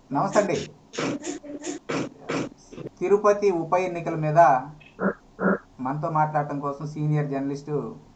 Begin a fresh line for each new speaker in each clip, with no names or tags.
నమస్తే అండి తిరుపతి ఉప ఎన్నికల మీద మనతో మాట్లాడటం కోసం సీనియర్ జర్నలిస్టు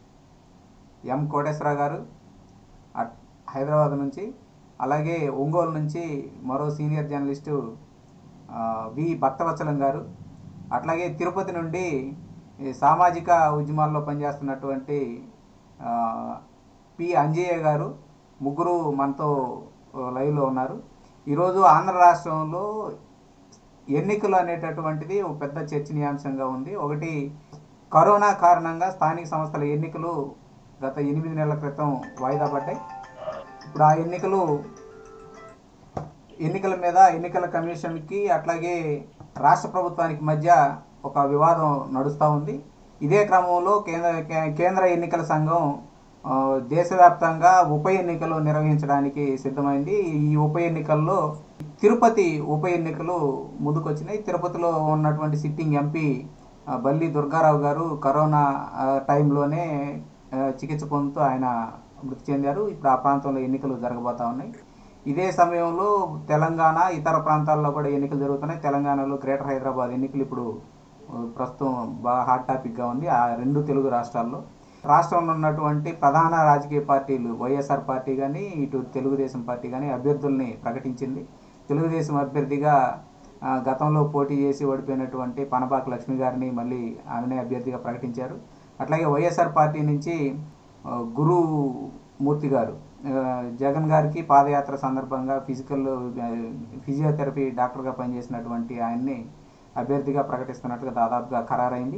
ఎం కోటేశ్వరరావు గారు అట్- హైదరాబాద్ నుంచి అలాగే ఒంగోలు నుంచి మరో సీనియర్ జర్నలిస్టు ఆ, వి భక్తవత్సలం గారు అట్లాగే తిరుపతి నుండి ఈ సామాజిక ఉద్యమాల్లో పనిచేస్తున్నటువంటి ఆ, పి అంజయ్య గారు ముగ్గురు మనతో లైవ్లో ఉన్నారు ఈరోజు ఆంధ్ర రాష్ట్రంలో ఎన్నికలు అనేటటువంటిది ఒక పెద్ద చర్చనీయాంశంగా ఉంది ఒకటి కరోనా కారణంగా స్థానిక సంస్థల ఎన్నికలు గత ఎనిమిది నెలల క్రితం వాయిదా పడ్డాయి ఇప్పుడు ఆ ఎన్నికలు ఎన్నికల మీద ఎన్నికల కమిషన్కి అట్లాగే రాష్ట్ర ప్రభుత్వానికి మధ్య ఒక వివాదం నడుస్తూ ఉంది ఇదే క్రమంలో కేంద్ర కే- కేంద్ర ఎన్నికల సంఘం ఆ, దేశవ్యాప్తంగా ఉప ఎన్నికలు నిర్వహించడానికి సిద్ధమైంది ఈ ఉప ఎన్నికల్లో తిరుపతి ఉప ఎన్నికలు ముందుకొచ్చినాయి తిరుపతిలో ఉన్నటువంటి సిట్టింగ్ ఎంపీ ఆ, బల్లి దుర్గారావు గారు కరోనా ఆ, టైంలోనే ఆ, చికిత్స పొందుతూ ఆయన మృతి చెందారు ఇప్పుడు ఆ ప్రాంతంలో ఎన్నికలు జరగబోతా ఉన్నాయి ఇదే సమయంలో తెలంగాణ ఇతర ప్రాంతాల్లో కూడా ఎన్నికలు జరుగుతున్నాయి తెలంగాణలో గ్రేటర్ హైదరాబాద్ ఎన్నికలు ఇప్పుడు ఆ, ప్రస్తుతం బాగా హాట్ టాపిక్గా ఉంది ఆ రెండు తెలుగు రాష్ట్రాల్లో రాష్ట్రంలో ఉన్నటువంటి ప్రధాన రాజకీయ పార్టీలు వైఎస్ఆర్ పార్టీ కానీ ఇటు తెలుగుదేశం పార్టీ కానీ అభ్యర్థుల్ని ప్రకటించింది తెలుగుదేశం అభ్యర్థిగా ఆ, గతంలో పోటీ చేసి ఓడిపోయినటువంటి పనబాక లక్ష్మి గారిని మళ్ళీ ఆమెనే అభ్యర్థిగా ప్రకటించారు అట్లాగే వైఎస్ఆర్ పార్టీ నుంచి ఆ, గురు మూర్తి గారు ఆ, జగన్ గారికి పాదయాత్ర సందర్భంగా ఫిజికల్ ఆ, ఫిజియోథెరపీ డాక్టర్గా పనిచేసినటువంటి ఆయన్ని అభ్యర్థిగా ప్రకటిస్తున్నట్టుగా దాదాపుగా ఖరారైంది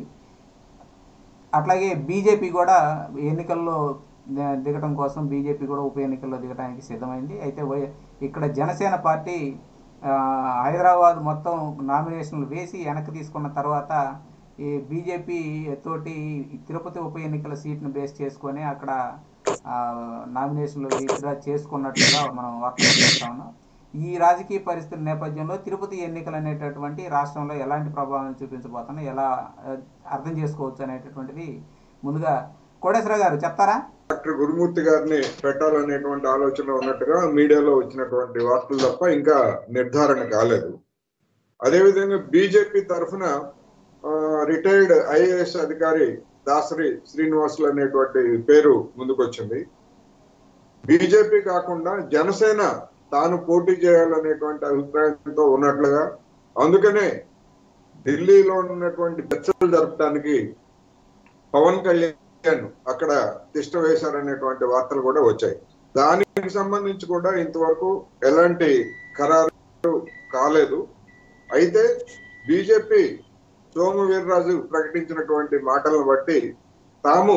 అట్లాగే బీజేపీ కూడా ఎన్నికల్లో ది- దిగటం కోసం బీజేపీ కూడా ఉప ఎన్నికల్లో దిగడానికి సిద్ధమైంది అయితే వై- ఇక్కడ జనసేన పార్టీ ఆ, హైదరాబాద్ మొత్తం నామినేషన్లు వేసి వెనక్కి తీసుకున్న తర్వాత ఈ బీజేపీ తోటి ఈ తిరుపతి ఉప ఎన్నికల సీట్ను బేస్ చేసుకొని అక్కడ ఆ, నామినేషన్లు విత్డ్రా చేసుకున్నట్లుగా మనం వార్తలు చూస్తా ఉన్నాం ఈ రాజకీయ పరిస్థితుల నేపథ్యంలో తిరుపతి ఎన్నికలు అనేటటువంటి రాష్ట్రంలో ఎలాంటి ప్రభావం చూపించబోతున్నాయి ఎలా ఆ, అర్థం చేసుకోవచ్చు అనేటటువంటిది ముందుగా కోటేశ్వర గారు చెప్తారా
డాక్టర్ గురుమూర్తి గారిని పెట్టాలనేటువంటి ఆలోచన ఉన్నట్టుగా మీడియాలో వచ్చినటువంటి వార్తలు తప్ప ఇంకా నిర్ధారణ కాలేదు అదేవిధంగా బీజేపీ తరఫున రిటైర్డ్ ఐఏఎస్ అధికారి దాసరి శ్రీనివాసులు అనేటువంటి పేరు ముందుకొచ్చింది బీజేపీ కాకుండా జనసేన తాను పోటీ చేయాలనేటువంటి అభిప్రాయంతో ఉన్నట్లుగా అందుకనే ఢిల్లీలో ఉన్నటువంటి చర్చలు జరపడానికి పవన్ కళ్యాణ్ అక్కడ తిష్ట వేశారనేటువంటి వార్తలు కూడా వచ్చాయి దానికి సంబంధించి కూడా ఇంతవరకు ఎలాంటి ఖరారు కాలేదు అయితే బీజేపీ సోము వీర్రాజు ప్రకటించినటువంటి మాటలను బట్టి తాము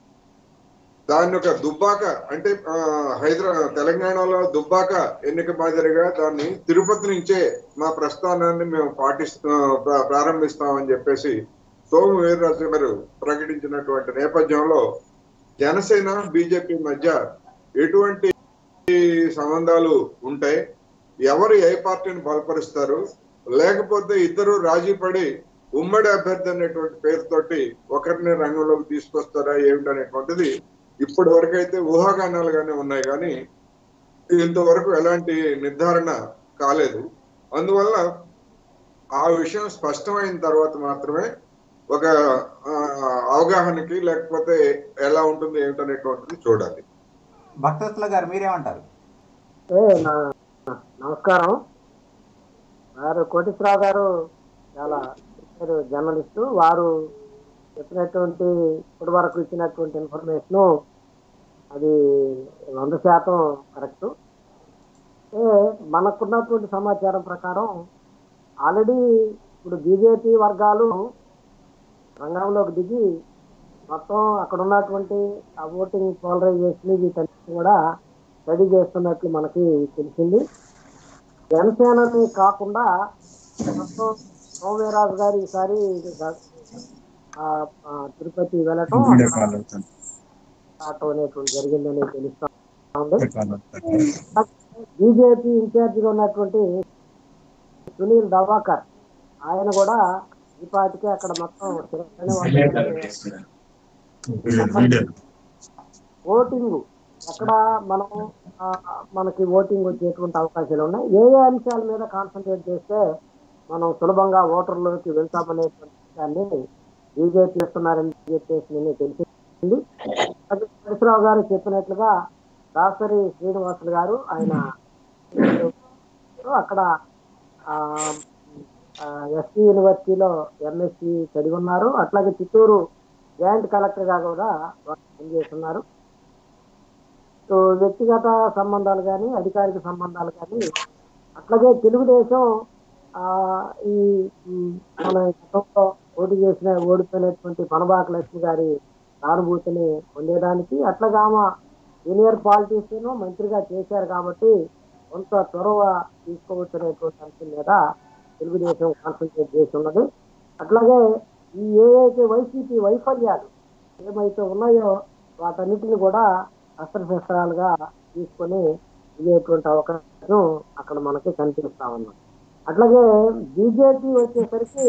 దాన్ని ఒక దుబ్బాక అంటే ఆ, హైదరాబాద్ తెలంగాణలో దుబ్బాక ఎన్నిక మాదిరిగా దాన్ని తిరుపతి నుంచే మా ప్రస్థానాన్ని మేము పాటిస్తూ ప్ర- ప్రారంభిస్తామని చెప్పేసి సోము వీర్రాజు గారు ప్రకటించినటువంటి నేపథ్యంలో జనసేన బీజేపీ మధ్య ఎటువంటి సంబంధాలు ఉంటాయి ఎవరు ఏ పార్టీని బలపరుస్తారు లేకపోతే ఇద్దరు రాజీ పడి ఉమ్మడి అభ్యర్థి అనేటువంటి పేరుతోటి ఒకరిని రంగంలోకి తీసుకొస్తారా ఏమిటనేటువంటిది ఇప్పటి వరకు అయితే ఊహాగానాలుగానే ఉన్నాయి కానీ ఇంతవరకు ఎలాంటి నిర్ధారణ కాలేదు అందువల్ల ఆ విషయం స్పష్టమైన తర్వాత మాత్రమే ఒక ఆ, అవగాహనకి లేకపోతే ఎలా ఉంటుంది ఏమిటనేటువంటిది చూడాలి
భక్తత్ల గారు మీరేమంటారు
ఏ నా- నమస్కారం వారు కోటేశ్వరరావు గారు చాలా సీనియర్ జర్నలిస్టు వారు చెప్పినటువంటి ఇప్పటి వరకు ఇచ్చినటువంటి ఇన్ఫర్మేషన్ అది వంద శాతం కరెక్ట్ మనకున్నటువంటి సమాచారం ప్రకారం ఆల్రెడీ ఇప్పుడు బీజేపీ వర్గాలు రంగంలోకి దిగి మొత్తం అక్కడ ఉన్నటువంటి ఆ ఓటింగ్ పోలరైజేషన్ వీటన్నిటిని కూడా రెడీ చేస్తున్నట్లు మనకి తెలిసింది జనసేనని కాకుండా మొత్తం సోమవీరాజు గారు ఈసారి ఆ, ఆ, తిరుపతి వెళ్ళటం ఆటో అనేటువంటి జరిగిందని తెలుస్తా ఉంది బీజేపీ ఇన్ఛార్జిగా ఉన్నటువంటి సునీల్ దవాకర్ ఆయన కూడా ఈ పాటికే అక్కడ మొత్తం స్థిరమైన వాళ్ళు ఓటింగ్ ఎక్కడ మనం ఆ, మనకి ఓటింగ్ వచ్చేటువంటి అవకాశాలు ఉన్నాయి ఏ ఏ అంశాల మీద కాన్సన్ట్రేట్ చేస్తే మనం సులభంగా ఓటర్లోకి వెళ్తామనేటువంటి దాన్ని బీజేపీ ఇస్తున్నారని చెప్పేసి నేను తెలిసింది అది పరిశ్రావు గారు చెప్పినట్లుగా దాసరి శ్రీనివాసులు గారు ఆయన అక్కడ ఎస్పీ యూనివర్సిటీలో ఎంఎస్సి చదివి ఉన్నారు అట్లాగే చిత్తూరు జాయింట్ కలెక్టర్ గా కూడా వారు పనిచేస్తున్నారు సో వ్యక్తిగత సంబంధాలు కానీ అధికారిక సంబంధాలు కానీ అట్లాగే తెలుగుదేశం ఆ, ఈ ఈ మన గతంలో పోటీ చేసిన ఓడిపోయినటువంటి పనబాక లక్ష్మి గారి సానుభూతిని పొందేదానికి అట్లాగే ఆమె సీనియర్ పాలిటీషియన్ మంత్రిగా చేశారు కాబట్టి కొంత చొరవ తీసుకోవచ్చు అనేటువంటి అంశం మీద తెలుగుదేశం కాన్సన్ట్రేట్ చేసి ఉన్నది అట్లాగే ఈ ఏవైతే వైసీపీ వైఫల్యాలు ఏమైతే ఉన్నాయో వాటన్నిటిని కూడా అస్త్రశస్త్రాలుగా తీసుకొని ఇదేటువంటి అవకాశం అక్కడ మనకి కనిపిస్తా ఉన్నది అట్లాగే బీజేపీ వచ్చేసరికి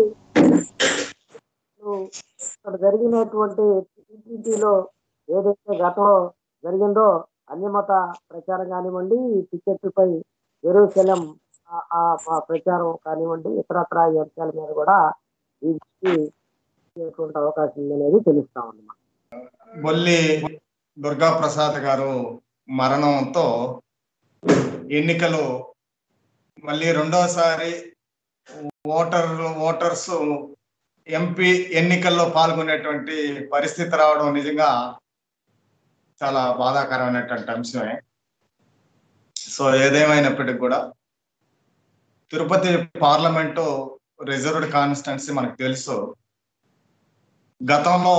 ఇక్కడ జరిగినటువంటి టీటీడీలో ఏదైతే గతంలో జరిగిందో అన్యమత ప్రచారం కానివ్వండి ఈ టికెట్లపై జెరూసలం ఆ- ఆ ఆ ప్రచారం కానివ్వండి ఇతరత్ర ఈ అంశాల మీద కూడా బీజేపీ చేసేటువంటి అవకాశం ఉంది అనేది తెలుస్తా ఉంది మనకు.
బొల్లి దుర్గా ప్రసాద్ గారు మరణంతో ఎన్నికలు మళ్ళీ రెండోసారి ఓటర్ ఓటర్స్ ఎంపీ ఎన్నికల్లో పాల్గొనేటువంటి పరిస్థితి రావడం నిజంగా చాలా బాధాకరమైనటువంటి అంశమే సో ఏదేమైనప్పటికీ కూడా తిరుపతి పార్లమెంటు రిజర్వ్డ్ కాన్స్టిట్యున్సీ మనకు తెలుసు గతంలో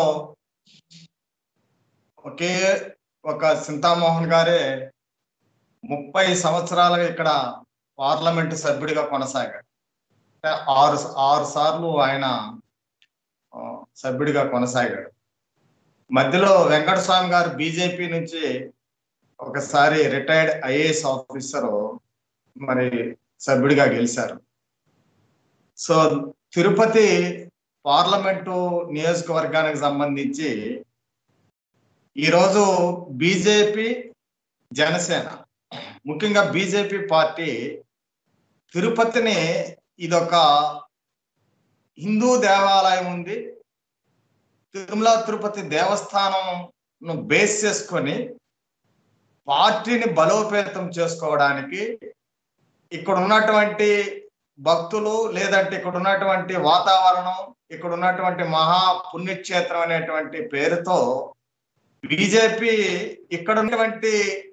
ఒకే ఒక సింతామోహన్ గారే ముప్పై సంవత్సరాలుగా ఇక్కడ పార్లమెంటు సభ్యుడిగా కొనసాగాడు అంటే ఆరు ఆరు సార్లు ఆయన ఆ, సభ్యుడిగా కొనసాగాడు మధ్యలో వెంకటస్వామి గారు బీజేపీ నుంచి ఒకసారి రిటైర్డ్ ఐఏఎస్ ఆఫీసర్ మరి సభ్యుడిగా గెలిచారు సో తిరుపతి పార్లమెంటు నియోజకవర్గానికి సంబంధించి ఈరోజు బీజేపీ జనసేన ముఖ్యంగా బీజేపీ పార్టీ తిరుపతిని ఇదొక హిందూ దేవాలయం ఉంది తిరుమల తిరుపతి దేవస్థానం బేస్ చేసుకొని పార్టీని బలోపేతం చేసుకోవడానికి ఇక్కడ ఉన్నటువంటి భక్తులు లేదంటే ఇక్కడ ఉన్నటువంటి వాతావరణం ఇక్కడ ఉన్నటువంటి మహా పుణ్యక్షేత్రం అనేటువంటి పేరుతో బీజేపీ ఇక్కడ ఉన్నటువంటి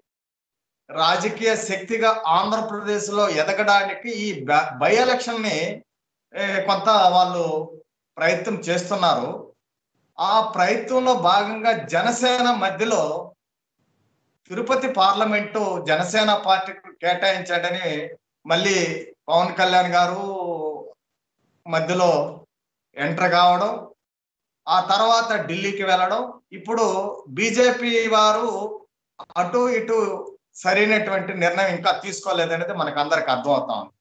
రాజకీయ శక్తిగా ఆంధ్రప్రదేశ్ లో ఎదగడానికి ఈ బ- బై ఎలక్షన్ ని ఏ, కొంత వాళ్ళు ప్రయత్నం చేస్తున్నారు ఆ ప్రయత్నంలో భాగంగా జనసేన మధ్యలో తిరుపతి పార్లమెంటు జనసేన పార్టీకి కేటాయించాడని మళ్ళీ పవన్ కళ్యాణ్ గారు మధ్యలో ఎంటర్ కావడం ఆ తర్వాత ఢిల్లీకి వెళ్ళడం ఇప్పుడు బీజేపీ వారు అటు ఇటు సరైనటువంటి నిర్ణయం ఇంకా తీసుకోలేదనేది మనకు అందరికి అర్థమవుతా ఉంది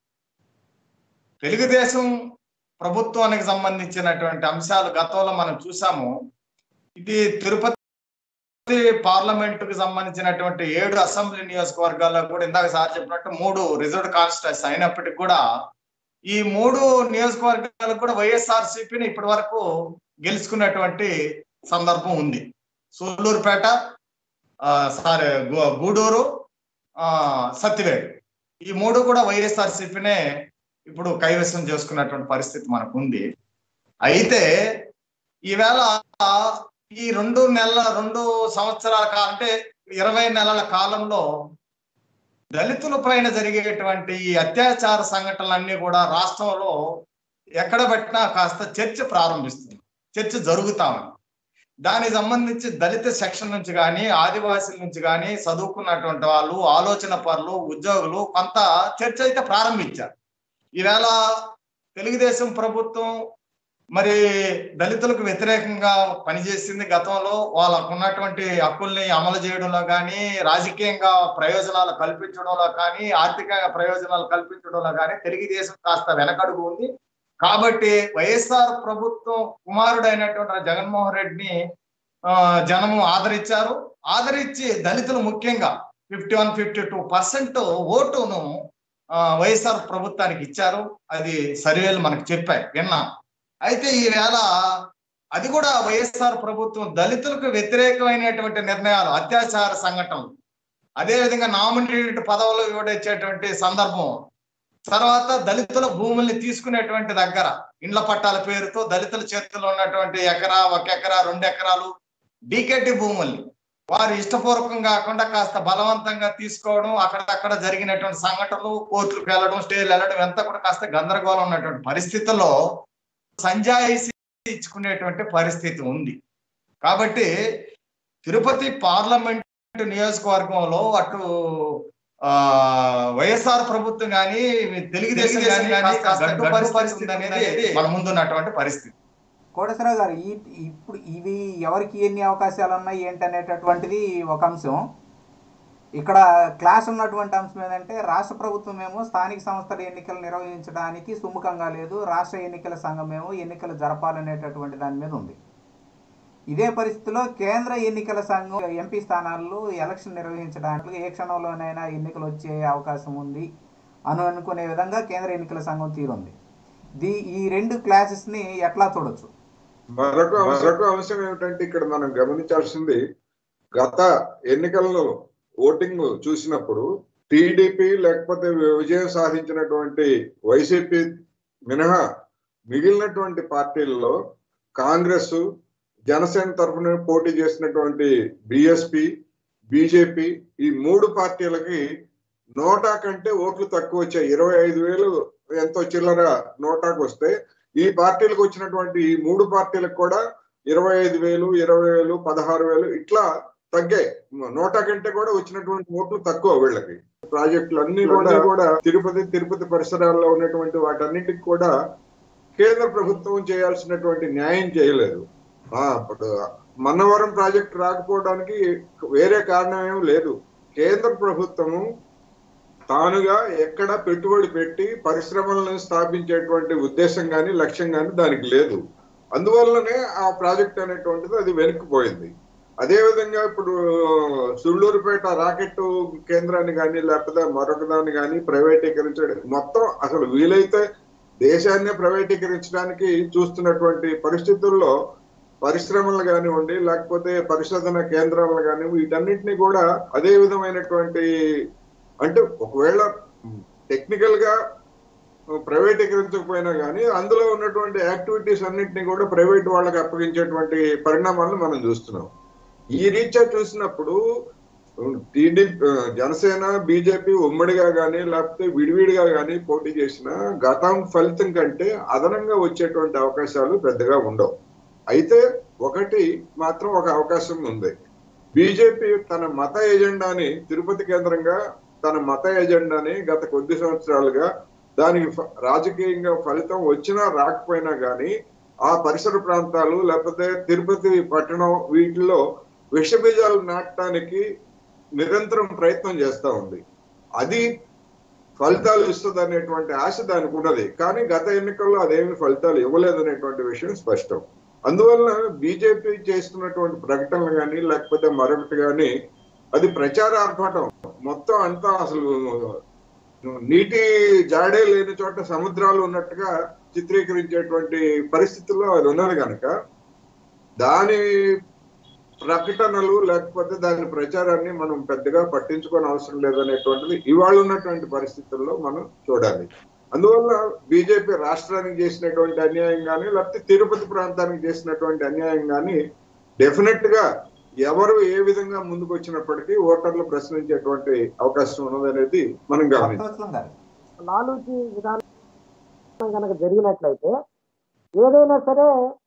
తెలుగుదేశం ప్రభుత్వానికి సంబంధించినటువంటి అంశాలు గతంలో మనం చూసాము ఇది తిరుపతి పార్లమెంటుకు సంబంధించినటువంటి ఏడు అసెంబ్లీ నియోజకవర్గాల్లో కూడా ఇందాక సార్ చెప్పినట్టు మూడు రిజర్వ్డ్ కాన్స్టిట్యూన్స్ అయినప్పటికీ కూడా ఈ మూడు నియోజకవర్గాలకు కూడా వైఎస్ఆర్ సిపిని ఇప్పటి వరకు గెలుచుకున్నటువంటి సందర్భం ఉంది సూళ్ళూరుపేట ఆ, సారీ గు- గూడూరు ఆ, సత్తివేడు ఈ మూడు కూడా వైఎస్ఆర్ సిపినే ఇప్పుడు కైవసం చేసుకున్నటువంటి పరిస్థితి మనకు ఉంది అయితే ఈవేళ ఈ రెండు నెలల రెండు సంవత్సరాల కాలం అంటే ఇరవై నెలల కాలంలో దళితుల పైన జరిగేటువంటి ఈ అత్యాచార సంఘటనలన్నీ కూడా రాష్ట్రంలో ఎక్కడ పెట్టినా కాస్త చర్చ ప్రారంభిస్తుంది చర్చ జరుగుతా ఉంది దానికి సంబంధించి దళిత సెక్షన్ నుంచి కానీ ఆదివాసీల నుంచి కానీ చదువుకున్నటువంటి వాళ్ళు ఆలోచన పరులు ఉద్యోగులు కొంత చర్చ అయితే ప్రారంభించారు ఈవేళ తెలుగుదేశం ప్రభుత్వం మరి దళితులకు వ్యతిరేకంగా పనిచేసింది గతంలో వాళ్ళకు ఉన్నటువంటి హక్కుల్ని అమలు చేయడంలో కానీ రాజకీయంగా ప్రయోజనాలు కల్పించడంలో కానీ ఆర్థిక ప్రయోజనాలు కల్పించడంలో కానీ తెలుగుదేశం కాస్త వెనకడుగు ఉంది కాబట్టి వైఎస్ఆర్ ప్రభుత్వం కుమారుడైనటువంటి జగన్మోహన్ రెడ్డిని ఆ, జనము ఆదరించారు ఆదరించి దళితులు ముఖ్యంగా fifty one fifty two percent ఓటును ఆ, వైఎస్ఆర్ ప్రభుత్వానికి ఇచ్చారు అది సర్వేలు మనకు చెప్పాయి విన్నాం అయితే ఈవేళ అది కూడా వైఎస్ఆర్ ప్రభుత్వం దళితులకు వ్యతిరేకమైనటువంటి నిర్ణయాలు అత్యాచార సంఘటనలు అదేవిధంగా నామినేటెడ్ పదవులు ఇవ్వడేసేటువంటి సందర్భం తర్వాత దళితుల భూముల్ని తీసుకునేటువంటి దగ్గర ఇండ్ల పట్టాల పేరుతో దళితుల చేతుల్లో ఉన్నటువంటి ఎకరా ఒక ఎకరా రెండు ఎకరాలు డీకేటీ భూముల్ని వారు ఇష్టపూర్వకం కాకుండా కాస్త బలవంతంగా తీసుకోవడం అక్కడక్కడ జరిగినటువంటి సంఘటనలు కోర్టులకు వెళ్ళడం స్టేలు వెళ్ళడం ఎంత కూడా కాస్త గందరగోళం ఉన్నటువంటి పరిస్థితుల్లో సంజాయిషి ఇచ్చుకునేటువంటి పరిస్థితి ఉంది కాబట్టి తిరుపతి పార్లమెంట్ నియోజకవర్గంలో అటు ఆ వైఎస్ఆర్ ప్రభుత్వం కానీ తెలుగుదేశం కానీ కాస్త గడ్డు పరిస్థితి అనేది మన ముందున్నటువంటి పరిస్థితి
కోటేశ్వరరావు గారు ఈ ఇప్పుడు ఇవి ఎవరికి ఎన్ని అవకాశాలు ఉన్నాయి ఏంటనేటటువంటిది ఒక అంశం ఇక్కడ క్లాస్ ఉన్నటువంటి అంశం ఏంటంటే రాష్ట్ర ప్రభుత్వం ఏమో స్థానిక సంస్థల ఎన్నికలు నిర్వహించడానికి సుముఖంగా లేదు రాష్ట్ర ఎన్నికల సంఘం ఏమో ఎన్నికలు జరపాలనేటటువంటి దాని మీద ఉంది ఇదే పరిస్థితిలో కేంద్ర ఎన్నికల సంఘం ఎంపీ స్థానాల్లో ఎలక్షన్ నిర్వహించడానికి ఏ క్షణంలోనైనా ఎన్నికలు వచ్చే అవకాశం ఉంది అని అనుకునే విధంగా కేంద్ర ఎన్నికల సంఘం తీరుంది దీ ఈ రెండు క్లాసెస్ని ఎట్లా చూడొచ్చు
మరొక మరొక అంశం ఏమిటంటే ఇక్కడ మనం గమనించాల్సింది గత ఎన్నికల్లో ఓటింగ్ చూసినప్పుడు టీడీపీ లేకపోతే విజయం సాధించినటువంటి వైసీపీ మినహా మిగిలినటువంటి పార్టీలలో కాంగ్రెస్ జనసేన తరఫున పోటీ చేసినటువంటి బిఎస్పి బీజేపీ ఈ మూడు పార్టీలకి నోటా కంటే ఓట్లు తక్కువ వచ్చాయి ఇరవై ఐదు వేలు ఎంతో చిల్లర నోటాకు వస్తే ఈ పార్టీలకు వచ్చినటువంటి ఈ మూడు పార్టీలకు కూడా ఇరవై ఐదు వేలు ఇరవై వేలు పదహారు వేలు ఇట్లా తగ్గాయి నోటా కంటే కూడా వచ్చినటువంటి ఓట్లు తక్కువ వీళ్ళకి ప్రాజెక్టులు అన్ని కూడా కూడా తిరుపతి తిరుపతి పరిసరాల్లో ఉన్నటువంటి వాటన్నిటికి కూడా కేంద్ర ప్రభుత్వం చేయాల్సినటువంటి న్యాయం చేయలేదు ఆ, ఇప్పుడు మన్నవరం ప్రాజెక్ట్ రాకపోవడానికి వేరే కారణం ఏం లేదు కేంద్ర ప్రభుత్వము తానుగా ఎక్కడ పెట్టుబడి పెట్టి పరిశ్రమలను స్థాపించేటువంటి ఉద్దేశం కానీ లక్ష్యం కానీ దానికి లేదు అందువల్లనే ఆ ప్రాజెక్ట్ అనేటువంటిది అది వెనక్కిపోయింది అదేవిధంగా ఇప్పుడు సుళ్ళూరుపేట రాకెట్ కేంద్రాన్ని కానీ లేకపోతే మరొక దాన్ని కానీ ప్రైవేటీకరించడం మొత్తం అసలు వీలైతే దేశాన్ని ప్రైవేటీకరించడానికి చూస్తున్నటువంటి పరిస్థితుల్లో పరిశ్రమలు కానివ్వండి లేకపోతే పరిశోధన కేంద్రాలను కానీ వీటన్నిటిని కూడా అదే విధమైనటువంటి అంటే ఒకవేళ టెక్నికల్ గా ప్రైవేటీకరించకపోయినా కానీ అందులో ఉన్నటువంటి యాక్టివిటీస్ అన్నింటినీ కూడా ప్రైవేట్ వాళ్ళకి అప్పగించేటువంటి పరిణామాలను మనం చూస్తున్నాం ఈ రీత్యా చూసినప్పుడు టీడీ జనసేన బీజేపీ ఉమ్మడిగా కానీ లేకపోతే విడివిడిగా కానీ పోటీ చేసిన గతం ఫలితం కంటే అదనంగా వచ్చేటువంటి అవకాశాలు పెద్దగా ఉండవు అయితే ఒకటి మాత్రం ఒక అవకాశం ఉంది బీజేపీ తన మత ఎజెండాని తిరుపతి కేంద్రంగా తన మత ఎజెండాని గత కొద్ది సంవత్సరాలుగా దానికి ఫ- రాజకీయంగా ఫలితం వచ్చినా రాకపోయినా కానీ ఆ పరిసర ప్రాంతాలు లేకపోతే తిరుపతి పట్టణం వీటిల్లో విషబీజాలు నాటడానికి నిరంతరం ప్రయత్నం చేస్తా ఉంది అది ఫలితాలు ఇస్తుంది అనేటువంటి ఆశ దానికి ఉన్నది కానీ గత ఎన్నికల్లో అదేమి ఫలితాలు ఇవ్వలేదనేటువంటి విషయం స్పష్టం అందువల్ల బీజేపీ చేస్తున్నటువంటి ప్రకటనలు కానీ లేకపోతే మరొకటి కానీ అది ప్రచార ఆర్భాటం మొత్తం అంతా అసలు నీటి జాడే లేని చోట సముద్రాలు ఉన్నట్టుగా చిత్రీకరించేటువంటి పరిస్థితుల్లో అది ఉన్నది కనుక దాని ప్రకటనలు లేకపోతే దాని ప్రచారాన్ని మనం పెద్దగా పట్టించుకోని అవసరం లేదనేటువంటిది ఇవాళ ఉన్నటువంటి పరిస్థితుల్లో మనం చూడాలి అందువల్ల బీజేపీ రాష్ట్రానికి చేసినటువంటి అన్యాయం కానీ లేకపోతే తిరుపతి ప్రాంతానికి చేసినటువంటి అన్యాయం కానీ డెఫినెట్ గా ఎవరు ఏ విధంగా ముందుకు వచ్చినప్పటికీ ఓటర్లు ప్రశ్నించేటువంటి అవకాశం ఉన్నదనేది మనం గమనించాలి
భక్తవత్సలం గారు
లాలూచి విధానం కనుక జరిగినట్లయితే ఏదైనా సరే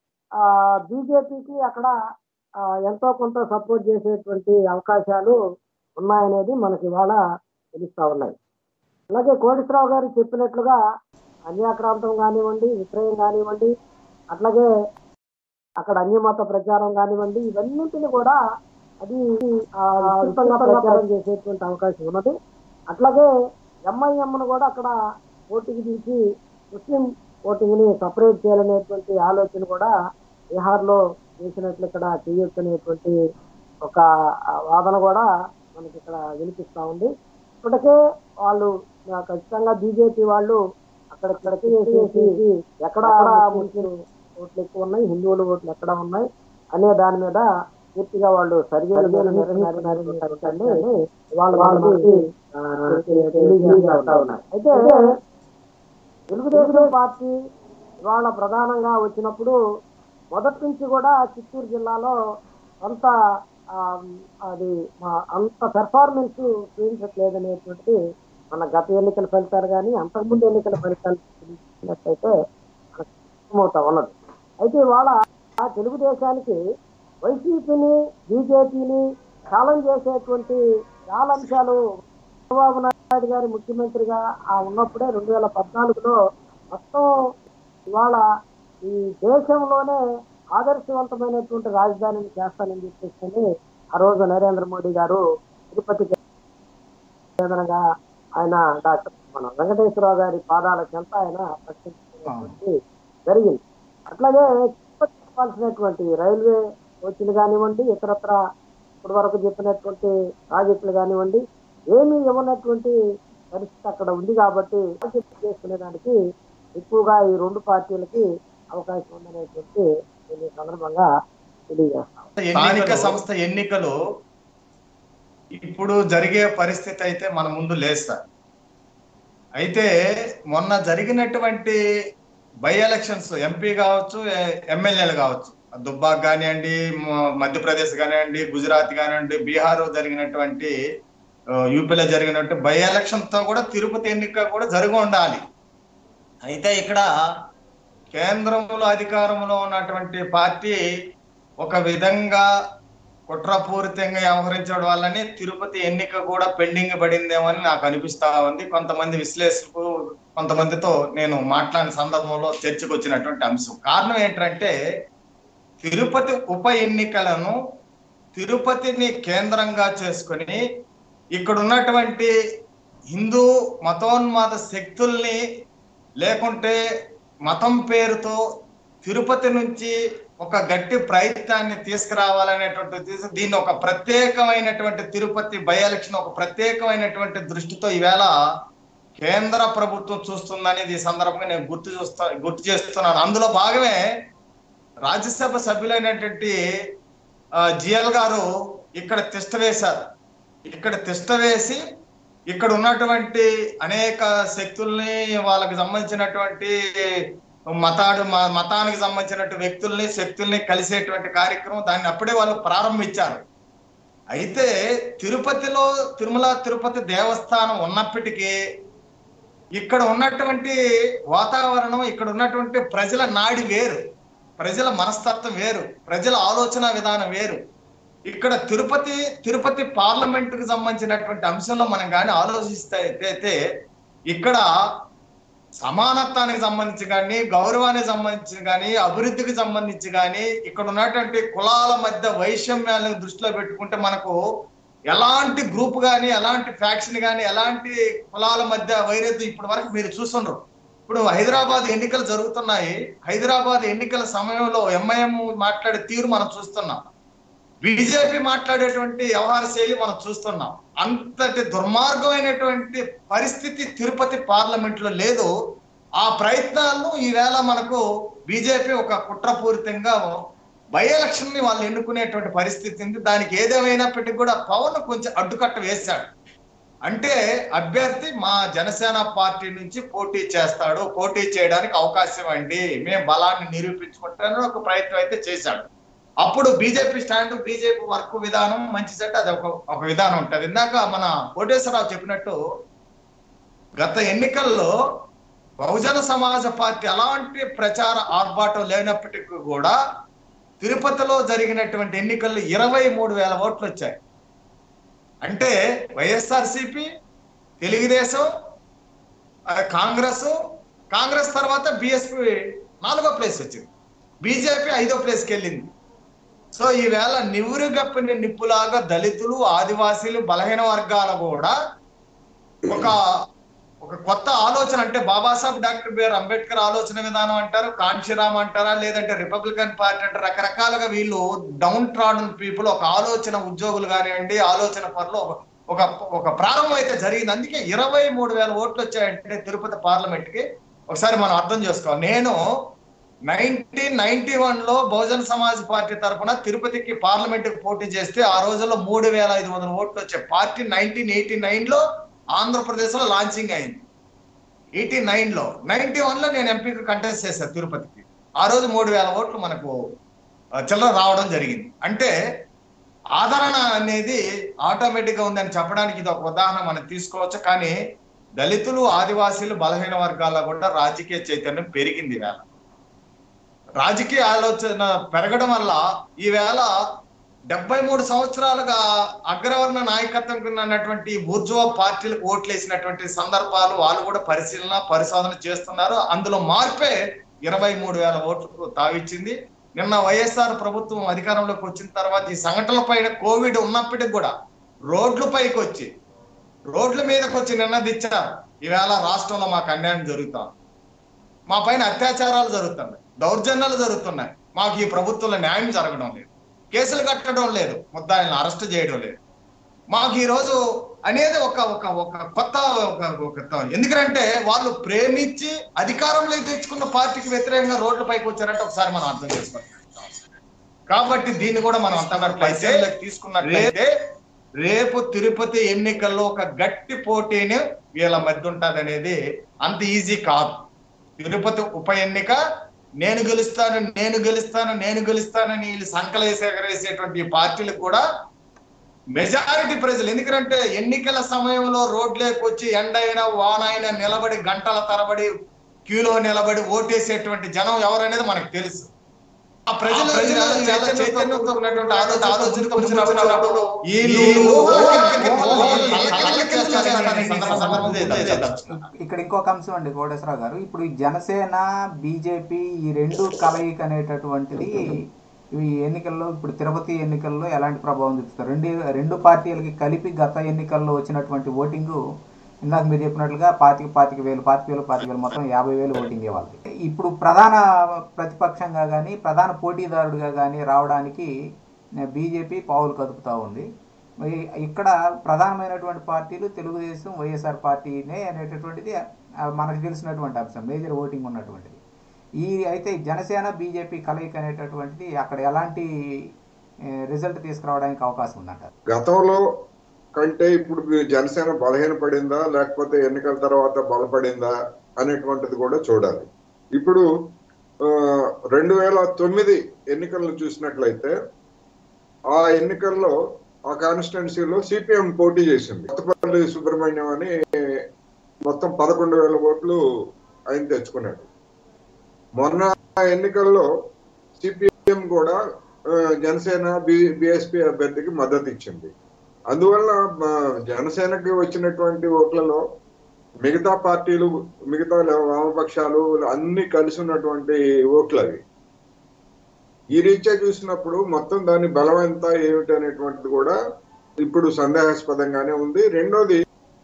బీజేపీకి అక్కడ ఆ, ఎంతో కొంత సపోర్ట్ చేసేటువంటి అవకాశాలు ఉన్నాయనేది మనకి ఇవాళ తెలుస్తా ఉన్నాయి అలాగే కోటేశ్వరరావు గారు చెప్పినట్లుగా అన్యాక్రాంతం కానివ్వండి విక్రయం కానివ్వండి అట్లాగే అక్కడ అన్యమత ప్రచారం కానివ్వండి ఇవన్నింటిని కూడా అది ఆ, విస్తృతంగా ప్రచారం చేసేటువంటి అవకాశం ఉన్నది అట్లాగే ఎంఐఎంను కూడా అక్కడ పోటీకి తీసి ముస్లిం ఓటింగ్ ని సపరేట్ చేయాలనేటువంటి ఆలోచన కూడా బీహార్ లో చేసినట్లు ఇక్కడ చేయొచ్చు అనేటువంటి ఒక ఆ, వాదన కూడా మనకి ఇక్కడ వినిపిస్తా ఉంది ఇప్పటికే వాళ్ళు ఆ, ఖచ్చితంగా బీజేపీ వాళ్ళు అక్కడిక్కడికి చేసి ఎక్కడ ముస్లిం ఓట్లు ఎక్కువ ఉన్నాయి హిందువుల ఓట్లు ఎక్కడ ఉన్నాయి అనే దాని మీద పూర్తిగా వాళ్ళు సర్వేలు నిర్వహిస్తున్నారని వాళ్ళు వాళ్ళకి ఆ, తెలియజేస్తా ఉన్నారు అయితే తెలుగుదేశం పార్టీ ఇవాళ ప్రధానంగా వచ్చినప్పుడు మొదటి నుంచి కూడా చిత్తూరు జిల్లాలో అంత ఆ, అది మా- అంత పెర్ఫార్మెన్స్ చూపించట్లేదనేటువంటిది మన గత ఎన్నికల ఫలితాలు కానీ అంతకుముందు ఎన్నికల ఫలితాలు చూసినట్లయితే మనకు అర్థమవుతా ఉన్నది అయితే ఇవాళ ఆ తెలుగుదేశానికి వైసీపీని బీజేపీని ఛాలెంజ్ చేసేటువంటి చాలా అంశాలు చంద్రబాబు నాయుడు గారి ముఖ్యమంత్రిగా ఆ ఉన్నప్పుడే రెండు వేల పద్నాలుగులో మొత్తం ఇవాళ ఈ దేశంలోనే ఆదర్శవంతమైనటువంటి రాజధానిని చేస్తానని చెప్పేసి ఆ రోజు నరేంద్ర మోడీ గారు తిరుపతి కేంద్రంగా ఆయన డాక్టర్ మన వెంకటేశ్వరరావు గారి పాదాల చెంత ఆయన ప్రకటించినటువంటి జరిగింది అట్లాగే తిరుపతి చెప్పాల్సినటువంటి రైల్వే కోచ్లు కానివ్వండి ఇతరత్ర ఇప్పటి వరకు చెప్పినటువంటి ప్రాజెక్టులు కానివ్వండి ఏమీ ఇవ్వనటువంటి పరిస్థితి అక్కడ ఉంది కాబట్టి ప్రాజెక్టు చేసుకునే దానికి ఎక్కువగా ఈ రెండు పార్టీలకి అవకాశం ఉందనేటువంటి నేను ఈ సందర్భంగా తెలియజేస్తాను
స్థానిక
ఎన్నికలు-
సంస్థ ఎన్నికలు ఇప్పుడు జరిగే పరిస్థితి అయితే మన ముందు లేదు సార్ అయితే మొన్న జరిగినటువంటి బై ఎలక్షన్స్ ఎంపీ కావచ్చు ఎ- ఎమ్మెల్యేలు కావచ్చు దుబ్బాక్ కానివ్వండి మ- మధ్యప్రదేశ్ కానివ్వండి గుజరాత్ కానివ్వండి బీహార్ జరిగినటువంటి ఆ, యూపీలో జరిగినట్టు బై ఎలక్షన్ తో కూడా తిరుపతి ఎన్నిక కూడా జరిగి ఉండాలి అయితే ఇక్కడ కేంద్రంలో అధికారంలో ఉన్నటువంటి పార్టీ ఒక విధంగా కుట్రపూరితంగా వ్యవహరించడం వల్లనే తిరుపతి ఎన్నిక కూడా పెండింగ్ పడిందేమో అని నాకు అనిపిస్తా ఉంది కొంతమంది విశ్లేషకులు కొంతమందితో నేను మాట్లాడిన సందర్భంలో చర్చకు వచ్చినటువంటి అంశం కారణం ఏంటంటే తిరుపతి ఉప ఎన్నికలను తిరుపతిని కేంద్రంగా చేసుకొని ఇక్కడ ఉన్నటువంటి హిందూ మతోన్మాద శక్తుల్ని లేకుంటే మతం పేరుతో తిరుపతి నుంచి ఒక గట్టి ప్రయత్నాన్ని తీసుకురావాలనేటువంటి తీసు- దీన్ని ఒక ప్రత్యేకమైనటువంటి తిరుపతి బై ఎలక్షన్ ఒక ప్రత్యేకమైనటువంటి దృష్టితో ఈవేళ కేంద్ర ప్రభుత్వం చూస్తుందనేది ఈ సందర్భంగా నేను గుర్తు చూస్తా గుర్తు చేస్తున్నాను అందులో భాగమే రాజ్యసభ సభ్యులైనటువంటి ఆ, జిఎల్ గారు ఇక్కడ తిష్ట వేశారు ఇక్కడ తిష్ట వేసి ఇక్కడ ఉన్నటువంటి అనేక శక్తుల్ని వాళ్ళకి సంబంధించినటువంటి మతాడు మ- మతానికి సంబంధించినటువంటి వ్యక్తుల్ని శక్తుల్ని కలిసేటువంటి కార్యక్రమం దాన్ని అప్పుడే వాళ్ళు ప్రారంభించారు అయితే తిరుపతిలో తిరుమల తిరుపతి దేవస్థానం ఉన్నప్పటికీ ఇక్కడ ఉన్నటువంటి వాతావరణం ఇక్కడ ఉన్నటువంటి ప్రజల నాడి వేరు ప్రజల మనస్తత్వం వేరు ప్రజల ఆలోచన విధానం వేరు ఇక్కడ తిరుపతి తిరుపతి పార్లమెంట్ కు సంబంధించినటువంటి అంశంలో మనం కానీ ఆలోచిస్తే అయితే ఇక్కడ సమానత్వానికి సంబంధించి కానీ గౌరవానికి సంబంధించి కానీ అభివృద్ధికి సంబంధించి కానీ ఇక్కడ ఉన్నటువంటి కులాల మధ్య వైషమ్యాలను దృష్టిలో పెట్టుకుంటే మనకు ఎలాంటి గ్రూప్ కానీ ఎలాంటి ఫ్యాక్షన్ కానీ ఎలాంటి కులాల మధ్య వైరుధ్యం ఇప్పటి వరకు మీరు చూస్తుండ్రు ఇప్పుడు హైదరాబాద్ ఎన్నికలు జరుగుతున్నాయి హైదరాబాద్ ఎన్నికల సమయంలో ఎంఐఎం మాట్లాడే తీరు మనం చూస్తున్నాం బీజేపీ మాట్లాడేటువంటి వ్యవహార శైలి మనం చూస్తున్నాం అంతటి దుర్మార్గమైనటువంటి పరిస్థితి తిరుపతి పార్లమెంట్ లో లేదు ఆ ప్రయత్నాలను ఈవేళ మనకు బీజేపీ ఒక కుట్రపూరితంగా బై ఎలక్షన్ ని వాళ్ళు ఎన్నుకునేటువంటి పరిస్థితి ఉంది దానికి ఏదేమైనప్పటికీ కూడా పవన్ కొంచెం అడ్డుకట్ట వేశాడు అంటే అభ్యర్థి మా జనసేన పార్టీ నుంచి పోటీ చేస్తాడు పోటీ చేయడానికి అవకాశం అండి మేము బలాన్ని నిరూపించుకుంటానని ఒక ప్రయత్నం అయితే చేశాడు అప్పుడు బీజేపీ స్టాండ్ బీజేపీ వర్క్ విధానం మంచి సెట్ అది ఒక ఒక విధానం ఉంటది ఇందాక మన కోటేశ్వరరావు చెప్పినట్టు గత ఎన్నికల్లో బహుజన సమాజ పార్టీ అలాంటి ప్రచార ఆర్భాటం లేనప్పటికీ కూడా తిరుపతిలో జరిగినటువంటి ఎన్నికల్లో ఇరవై మూడు వేల ఓట్లు వచ్చాయి అంటే వైఎస్ఆర్సిపి తెలుగుదేశం ఆ, కాంగ్రెస్ కాంగ్రెస్ తర్వాత బిఎస్పి నాలుగో ప్లేస్ వచ్చింది బీజేపీ ఐదో ప్లేస్కి వెళ్ళింది సో ఈవేళ నివురు గప్పిన నిప్పులాగా దళితులు ఆదివాసీలు బలహీన వర్గాలు కూడా ఒక ఒక కొత్త ఆలోచన అంటే బాబాసాహెబ్ డాక్టర్ బిఆర్ అంబేద్కర్ ఆలోచన విధానం అంటారు కాంశీరామ్ అంటారా లేదంటే రిపబ్లికన్ పార్టీ అంటే రకరకాలుగా వీళ్ళు డౌన్ ట్రాడన్ పీపుల్ ఒక ఆలోచన ఉద్యోగులు కానివ్వండి ఆలోచన పనులు ఒక ఒక ఒక ప్రారంభం అయితే జరిగింది అందుకే ఇరవై మూడు వేల ఓట్లు వచ్చాయంటే తిరుపతి పార్లమెంట్ కి ఒకసారి మనం అర్థం చేసుకోవాలి నేను నైన్టీన్ నైన్టీ వన్ లో బహుజన్ సమాజ్ పార్టీ తరఫున తిరుపతికి పార్లమెంట్ కి పోటీ చేస్తే ఆ రోజుల్లో మూడు వేల ఐదు వందల ఓట్లు వచ్చాయి పార్టీ నైన్టీన్ ఎయిటీ నైన్ లో ఆంధ్రప్రదేశ్ లో లాంచింగ్ అయింది ఎయిటీ నైన్ లో నైన్టీ వన్ లో నేను ఎంపీకి కంటెస్ట్ చేశాను తిరుపతికి ఆ రోజు మూడు వేల ఓట్లు మనకు ఆ, చిల్లర రావడం జరిగింది అంటే ఆదరణ అనేది ఆటోమేటిక్ గా ఉందని చెప్పడానికి ఇది ఒక ఉదాహరణ మనం తీసుకోవచ్చు కానీ దళితులు ఆదివాసీలు బలహీన వర్గాల్లో కూడా రాజకీయ చైతన్యం పెరిగింది వేళ రాజకీయ ఆలోచన పెరగడం వల్ల ఈవేళ డెబ్బై మూడు సంవత్సరాలుగా అగ్రవర్ణ నాయకత్వం కింద ఉన్నటువంటి బూర్జువా పార్టీలకు ఓట్లేసినటువంటి సందర్భాలు వాళ్ళు కూడా పరిశీలన పరిశోధన చేస్తున్నారు అందులో మార్పే ఇరవై మూడు వేల ఓట్లకు తావిచ్చింది నిన్న వైఎస్ఆర్ ప్రభుత్వం అధికారంలోకి వచ్చిన తర్వాత ఈ సంఘటనల పైన కోవిడ్ ఉన్నప్పటికి కూడా రోడ్ల పైకి వచ్చి రోడ్ల మీదకి వచ్చి నిన్నదిచ్చారు ఈవేళ రాష్ట్రంలో మాకు అన్యాయం జరుగుతాం మా పైన అత్యాచారాలు జరుగుతున్నాయి దౌర్జన్యాలు జరుగుతున్నాయి మాకు ఈ ప్రభుత్వంలో న్యాయం జరగడం లేదు కేసులు కట్టడం లేదు ముద్దాయిలను అరెస్ట్ చేయడం లేదు మాకు ఈ రోజు అనేది ఒక ఒక ఒక కొత్త ఒక ఒక ఎందుకంటే వాళ్ళు ప్రేమించి అధికారంలో తెచ్చుకున్న పార్టీకి వ్యతిరేకంగా రోడ్లపైకి వచ్చారంటే ఒకసారి మనం అర్థం చేసుకోవాలి కాబట్టి దీన్ని కూడా మనం అంతగా పరిశీలనలోకి తీసుకున్నట్లయితే రేపు తిరుపతి ఎన్నికల్లో ఒక గట్టి పోటీని వీళ్ళ మధ్య ఉంటది అనేది అంత ఈజీ కాదు తిరుపతి ఉప ఎన్నిక నేను గెలుస్తాను నేను గెలుస్తాను నేను గెలుస్తానని వీళ్ళు సంకలేసి ఎగరేసేటువంటి ఈ పార్టీలకు కూడా మెజారిటీ ప్రజలు ఎందుకంటే ఎన్నికల సమయంలో రోడ్లేకి వచ్చి ఎండైనా వానైనా నిలబడి గంటల తరబడి క్యూలో నిలబడి ఓటేసేటువంటి జనం ఎవరనేది మనకు తెలుసు ఆ ప్రజలు ప్రజలు చాలా చైతన్యంతో ఉన్నటువంటి ఆలోచన ఆలోచనకు వచ్చినప్పుడు వీళ్ళు ఊహలకి కళ్ళకి చేస్తారనే సందర్భం తెలియజేయదలుచుకున్నాను.
ఇక్కడ ఇంకొక అంశం అండి కోటేశ్వరరావు గారు ఇప్పుడు ఈ జనసేన బీజేపీ ఈ రెండు కలయిక అనేటటువంటిది ఇవి ఎన్నికల్లో ఇప్పుడు తిరుపతి ఎన్నికల్లో ఎలాంటి ప్రభావం చూపిస్తారు రెండు రెండు పార్టీలకి కలిపి గత ఎన్నికల్లో వచ్చినటువంటి ఓటింగు ఇందాక మీరు చెప్పినట్లుగా పాతిక పాతిక వేలు పాతిక వేలు పాతిక వేలు మొత్తం యాభై వేలు ఓటింగ్ ఇవ్వాలి ఇప్పుడు ప్రధాన ప్రతిపక్షంగా కానీ ప్రధాన పోటీదారుడిగా కానీ రావడానికి బీజేపీ పావులు కదుపుతూ ఉంది మరి ఇక్కడ ప్రధానమైనటువంటి పార్టీలు తెలుగుదేశం వైఎస్ఆర్ పార్టీనే అనేటటువంటిది ఆ, మనకు తెలిసినటువంటి అంశం మేజర్ ఓటింగ్ ఉన్నటువంటిది ఈ అయితే జనసేన బీజేపీ కలయిక అనేటటువంటిది అక్కడ ఎలాంటి రిజల్ట్ తీసుకురావడానికి అవకాశం ఉందంటారు
గతంలో కంటే ఇప్పుడు జనసేన బలహీనపడిందా లేకపోతే ఎన్నికల తర్వాత బలపడిందా అనేటువంటిది కూడా చూడాలి ఇప్పుడు ఆ, రెండు వేల తొమ్మిది ఎన్నికలను చూసినట్లయితే ఆ ఎన్నికల్లో ఆ కాన్స్టిట్యున్సీలో సిపిఎం పోటీ చేసింది కొత్తపల్లి సుబ్రహ్మణ్యం అని మొత్తం పదకొండు వేల ఓట్లు ఆయన తెచ్చుకున్నాడు మొన్న ఎన్నికల్లో సిపిఎం కూడా ఆ, జనసేన బి బిఎస్పి అభ్యర్థికి మద్దతు ఇచ్చింది అందువల్ల మా జనసేనకి వచ్చినటువంటి ఓట్లలో మిగతా పార్టీలు మిగతా వామపక్షాలు అన్ని కలిసి ఉన్నటువంటి ఓట్లు అవి ఈ రీత్యా చూసినప్పుడు మొత్తం దాని బలం ఎంత ఏమిటి అనేటువంటిది కూడా ఇప్పుడు సందేహాస్పదంగానే ఉంది రెండోది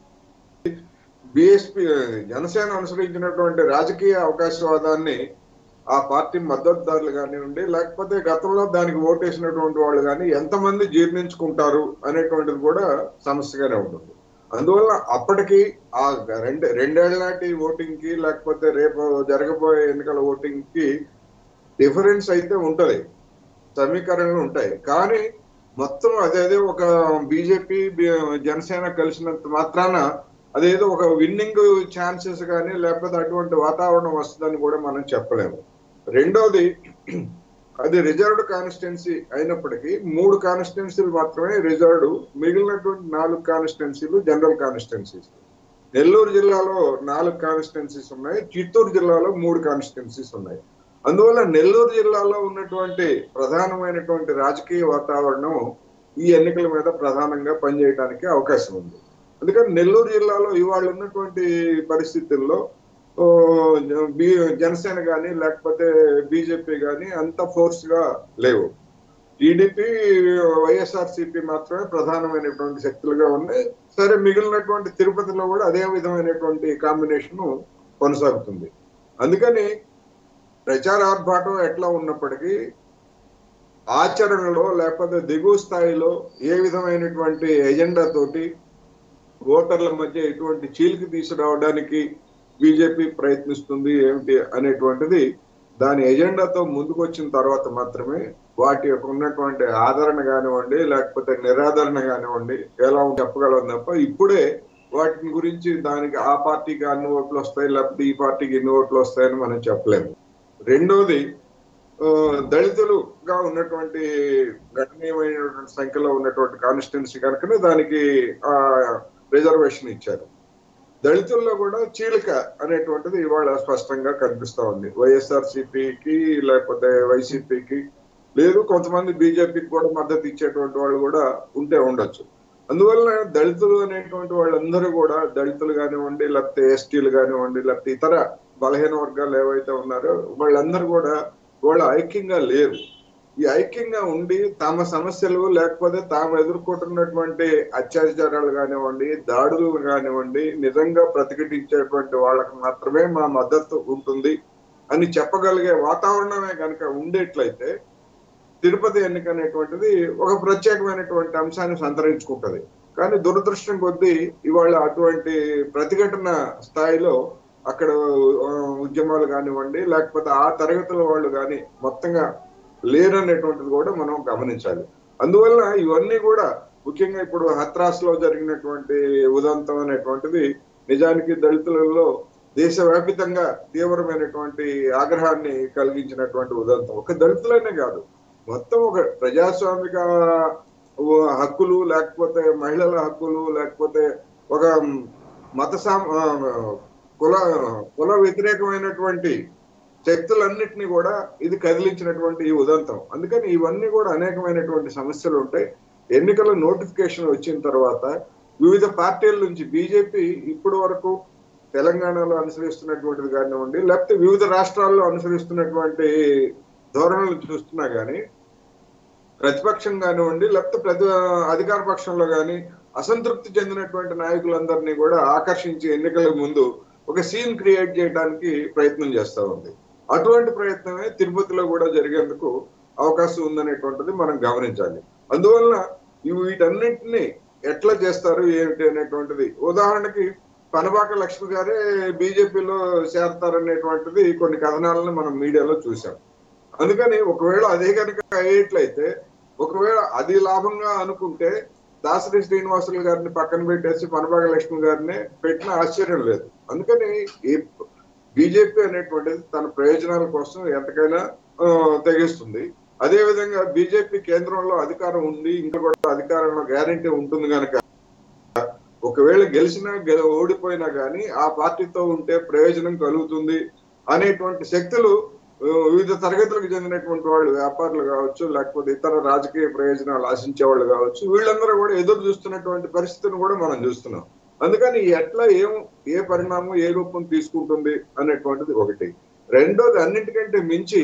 బిఎస్పి జనసేన అనుసరించినటువంటి రాజకీయ అవకాశవాదాన్ని ఆ పార్టీ మద్దతుదారులు కానివ్వండి లేకపోతే గతంలో దానికి ఓటేసినటువంటి వాళ్ళు కానీ ఎంతమంది జీర్ణించుకుంటారు అనేటువంటిది కూడా సమస్యగానే ఉంటుంది అందువల్ల అప్పటికి ఆ రెండు రెండేళ్ల నాటి ఓటింగ్ కి లేకపోతే రేపు జరగబోయే ఎన్నికల ఓటింగ్ కి డిఫరెన్స్ అయితే ఉంటది సమీకరణలు ఉంటాయి కానీ మొత్తం అదేదో ఒక బీజేపీ జనసేన కలిసినంత మాత్రాన అదేదో ఒక విన్నింగ్ ఛాన్సెస్ కానీ లేకపోతే అటువంటి వాతావరణం వస్తుందని కూడా మనం చెప్పలేము రెండోది అది రిజర్వ్డ్ కాన్స్టిట్యున్సీ అయినప్పటికీ మూడు కాన్స్టిట్యున్సీలు మాత్రమే రిజర్వ్డ్ మిగిలినటువంటి నాలుగు కాన్స్టిట్యున్సీలు జనరల్ కాన్స్టిట్యున్సీస్ నెల్లూరు జిల్లాలో నాలుగు కాన్స్టిట్యున్సీస్ ఉన్నాయి చిత్తూరు జిల్లాలో మూడు కాన్స్టిట్యున్సీస్ ఉన్నాయి అందువల్ల నెల్లూరు జిల్లాలో ఉన్నటువంటి ప్రధానమైనటువంటి రాజకీయ వాతావరణం ఈ ఎన్నికల మీద ప్రధానంగా పనిచేయడానికి అవకాశం ఉంది అందుకని నెల్లూరు జిల్లాలో ఇవాళ ఉన్నటువంటి పరిస్థితుల్లో ఓ, బి- జనసేన కానీ లేకపోతే బీజేపీ కానీ అంత ఫోర్స్ గా లేవు టీడీపీ వైఎస్ఆర్సీపీ మాత్రమే ప్రధానమైనటువంటి శక్తులుగా ఉన్నాయి సరే మిగిలినటువంటి తిరుపతిలో కూడా అదే విధమైనటువంటి కాంబినేషన్ కొనసాగుతుంది అందుకని ప్రచార ఆర్భాటం ఎట్లా ఉన్నప్పటికీ ఆచరణలో లేకపోతే దిగువ స్థాయిలో ఏ విధమైనటువంటి ఎజెండా తోటి ఓటర్ల మధ్య ఎటువంటి చీలికి తీసుకురావడానికి బీజేపీ ప్రయత్నిస్తుంది ఏమిటి అనేటువంటిది దాని ఎజెండాతో ముందుకు వచ్చిన తర్వాత మాత్రమే వాటి యొక్క ఉన్నటువంటి ఆదరణ కానివ్వండి లేకపోతే నిరాదరణ కానివ్వండి ఎలా ఉందో చెప్పగలం తప్ప ఇప్పుడే వాటిని గురించి దానికి ఆ పార్టీకి అన్ని ఓట్లు వస్తాయి లేకపోతే ఈ పార్టీకి ఎన్ని ఓట్లు వస్తాయని మనం చెప్పలేము రెండోది ఆ, దళితులుగా ఉన్నటువంటి గణనీయమైనటువంటి సంఖ్యలో ఉన్నటువంటి కాన్స్టిట్యున్సీ కనుకనే దానికి ఆ రిజర్వేషన్ ఇచ్చారు దళితుల్లో కూడా చీలిక అనేటువంటిది ఇవాళ స్పష్టంగా కనిపిస్తా ఉంది వైఎస్ఆర్ సిపికి లేకపోతే వైసీపీకి లేదు కొంతమంది బీజేపీకి కూడా మద్దతు ఇచ్చేటువంటి వాళ్ళు కూడా ఉంటే ఉండొచ్చు అందువల్ల దళితులు అనేటువంటి వాళ్ళందరూ కూడా దళితులు కానివ్వండి లేకపోతే ఎస్టీలు కానివ్వండి లేకపోతే ఇతర బలహీన వర్గాలు ఏవైతే ఉన్నారో వాళ్ళందరూ కూడా వాళ్ళు ఐక్యంగా లేరు ఈ ఐక్యంగా ఉండి తమ సమస్యలు లేకపోతే తాము ఎదుర్కొంటున్నటువంటి అత్యాచారాలు కానివ్వండి దాడులు కానివ్వండి నిజంగా ప్రతిఘటించేటువంటి వాళ్ళకి మాత్రమే మా మద్దతు ఉంటుంది అని చెప్పగలిగే వాతావరణమే కనుక ఉండేట్లయితే తిరుపతి ఎన్నిక అనేటువంటిది ఒక ప్రత్యేకమైనటువంటి అంశాన్ని సంతరించుకుంటది కానీ దురదృష్టం కొద్దీ ఇవాళ అటువంటి ప్రతిఘటన స్థాయిలో అక్కడ ఆ, ఉద్యమాలు కానివ్వండి లేకపోతే ఆ తరగతుల వాళ్ళు కానీ మొత్తంగా లేరనేటువంటిది కూడా మనం గమనించాలి అందువల్ల ఇవన్నీ కూడా ముఖ్యంగా ఇప్పుడు హత్రాస్ లో జరిగినటువంటి ఉదంతం అనేటువంటిది నిజానికి దళితులలో దేశవ్యాపితంగా తీవ్రమైనటువంటి ఆగ్రహాన్ని కలిగించినటువంటి ఉదంతం ఒక దళితులనే కాదు మొత్తం ఒక ప్రజాస్వామిక ఓ హక్కులు లేకపోతే మహిళల హక్కులు లేకపోతే ఒక మత సాం ఆ, కుల కుల వ్యతిరేకమైనటువంటి శక్తులన్నిటినీ కూడా ఇది కదిలించినటువంటి ఈ ఉదంతం అందుకని ఇవన్నీ కూడా అనేకమైనటువంటి సమస్యలు ఉంటాయి ఎన్నికల నోటిఫికేషన్ వచ్చిన తర్వాత వివిధ పార్టీల నుంచి బీజేపీ ఇప్పటి వరకు తెలంగాణలో అనుసరిస్తున్నటువంటిది కానివ్వండి లేకపోతే వివిధ రాష్ట్రాల్లో అనుసరిస్తున్నటువంటి ధోరణులు చూస్తున్నా గానీ ప్రతిపక్షం కానివ్వండి లేకపోతే ప్రతి అధికార పక్షంలో కానీ అసంతృప్తి చెందినటువంటి నాయకులందరినీ కూడా ఆకర్షించి ఎన్నికల ముందు ఒక సీన్ క్రియేట్ చేయడానికి ప్రయత్నం చేస్తా ఉంది అటువంటి ప్రయత్నమే తిరుపతిలో కూడా జరిగేందుకు అవకాశం ఉందనేటువంటిది మనం గమనించాలి అందువలన ఇవి వీటన్నింటినీ ఎట్లా చేస్తారు ఏమిటి అనేటువంటిది ఉదాహరణకి పనబాక లక్ష్మి గారే బీజేపీలో చేరతారనేటువంటిది కొన్ని కథనాలను మనం మీడియాలో చూసాం అందుకని ఒకవేళ అదే కనుక అయ్యేట్లయితే ఒకవేళ అది లాభంగా అనుకుంటే దాసరి శ్రీనివాసులు గారిని పక్కన పెట్టేసి పనబాగ లక్ష్మి గారిని పెట్టిన ఆశ్చర్యం లేదు అందుకని ఈ బీజేపీ అనేటువంటిది తన ప్రయోజనాల కోసం ఎంతకైనా ఆ, తెగిస్తుంది అదే విధంగా బీజేపీ కేంద్రంలో అధికారం ఉంది ఇంకా కూడా అధికారంలో గ్యారంటీ ఉంటుంది కనుక ఒకవేళ గెలిచినా గెల ఓడిపోయినా కానీ ఆ పార్టీతో ఉంటే ప్రయోజనం కలుగుతుంది అనేటువంటి శక్తులు ఆ, వివిధ తరగతులకు చెందినటువంటి వాళ్ళు వ్యాపారులు కావచ్చు లేకపోతే ఇతర రాజకీయ ప్రయోజనాలు ఆశించే వాళ్ళు కావచ్చు వీళ్ళందరూ కూడా ఎదురు చూస్తున్నటువంటి పరిస్థితిని కూడా మనం చూస్తున్నాం అందుకని ఎట్లా ఏం ఏ పరిణామం ఏ రూపం తీసుకుంటుంది అనేటువంటిది ఒకటి రెండోది అన్నిటికంటే మించి